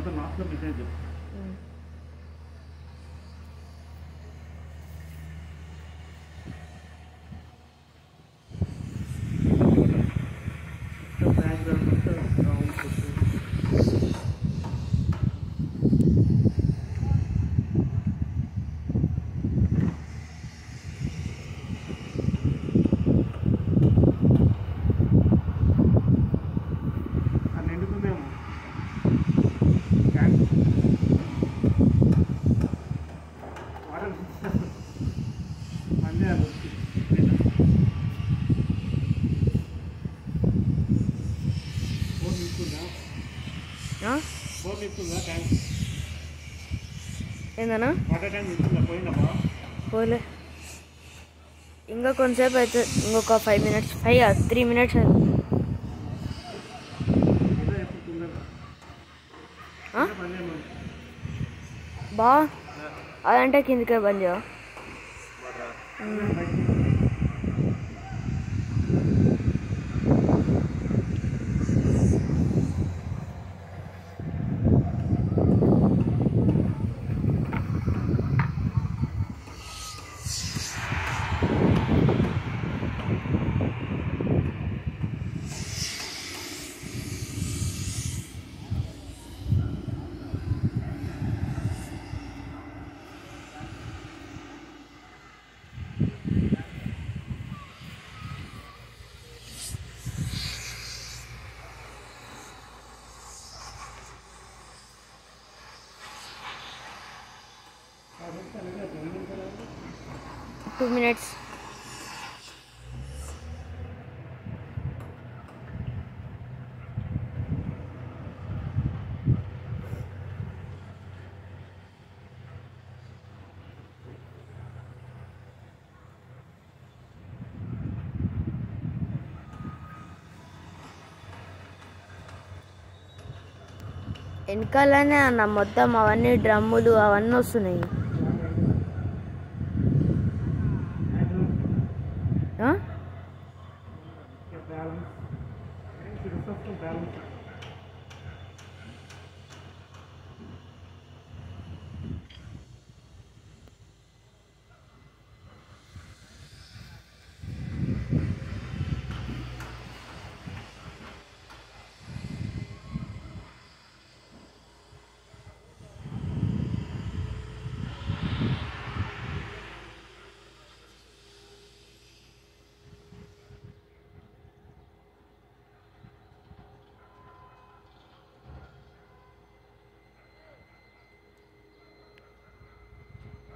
తర్వాత లాస్ట్లో మెసేజ్ చెప్పు ఉమ్. బ్యాక్గ్రౌండ్ అంతా రౌండ్ కొట్టు. అది నిండుతుందేమో ట్యాంక్. వాటర్ మళ్ళీ అది వచ్చి బోర్ నింపుతుందా ఆ? బోర్ నింపుతుందా ట్యాంక్ ఏందన్నా వాటర్ ట్యాంక్ నింపుతుందా పోయిందమ్మా పోలే ఇంకా కొంతసేపు అయితే ఇంకొక five minutes five three minutes ఏదో ఎప్పుడు తుందరా ఆ? పని చేయమని బా అదంటే కిందికే బంద్ చేయవా టూ మినిట్స్ వెనకాలనే అన్న మొత్తం అవన్నీ డ్రమ్ములు అవన్నీ వస్తున్నాయి